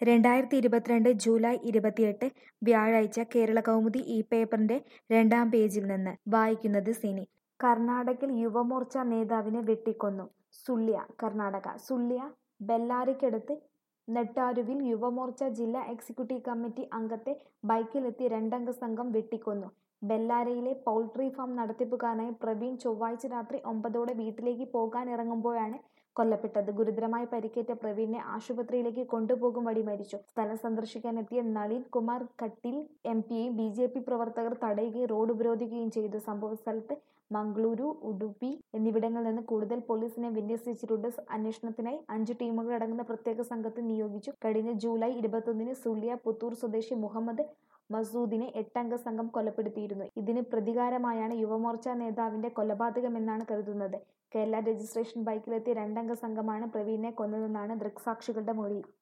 രണ്ടായിരത്തി ഇരുപത്തിരണ്ട് ജൂലൈ ഇരുപത്തിയെട്ട് വ്യാഴാഴ്ച കേരള കൗമുദി ഈ പേപ്പറിന്റെ രണ്ടാം പേജിൽ നിന്ന് വായിക്കുന്നത് സിനി കർണാടകയിൽ യുവമോർച്ച നേതാവിനെ വെട്ടിക്കൊന്നു സുള്ളിയ കർണാടക സുള്ളിയ ബെല്ലാരിക്കടുത്ത് നെട്ടാരുവിൽ യുവമോർച്ച ജില്ലാ എക്സിക്യൂട്ടീവ് കമ്മിറ്റി അംഗത്തെ ബൈക്കിലെത്തി രണ്ടംഗ സംഘം വെട്ടിക്കൊന്നു ബെല്ലാരയിലെ പൗൾട്രി ഫാം നടത്തിപ്പുകാരനായ പ്രവീൺ ചൊവ്വാഴ്ച രാത്രി ഒമ്പതോടെ വീട്ടിലേക്ക് പോകാനിറങ്ങുമ്പോഴാണ് കൊല്ലപ്പെട്ടത് ഗുരുതരമായി പരിക്കേറ്റ പ്രവീണിനെ ആശുപത്രിയിലേക്ക് കൊണ്ടുപോകും വഴി മരിച്ചു സ്ഥലം സന്ദർശിക്കാനെത്തിയ നളിൻ കുമാർ കട്ടീൽ എം പിയെയും ബി ജെ പി പ്രവർത്തകർ തടയുകയും റോഡ് ഉപരോധിക്കുകയും ചെയ്തു സംഭവസ്ഥലത്ത് മംഗളൂരു ഉഡുപ്പി എന്നിവിടങ്ങളിൽ നിന്ന് കൂടുതൽ പോലീസിനെ വിന്യസിച്ചിട്ടുണ്ട് അന്വേഷണത്തിനായി അഞ്ച് ടീമുകളടങ്ങുന്ന പ്രത്യേക സംഘത്തെ നിയോഗിച്ചു കഴിഞ്ഞ ജൂലൈ ഇരുപത്തൊന്നിന് സുള്ളിയ പുത്തൂർ സ്വദേശി മുഹമ്മദ് മസൂദിനെ എട്ടംഗ സംഘം കൊലപ്പെടുത്തിയിരുന്നു ഇതിന് പ്രതികാരമായാണ് യുവമോർച്ച നേതാവിന്റെ കൊലപാതകമെന്നാണ് കരുതുന്നത് കേരള രജിസ്ട്രേഷൻ ബൈക്കിലെത്തിയ രണ്ടംഗ സംഘമാണ് പ്രവീണിനെ കൊന്നതെന്നാണ് ദൃക്സാക്ഷികളുടെ മൊഴി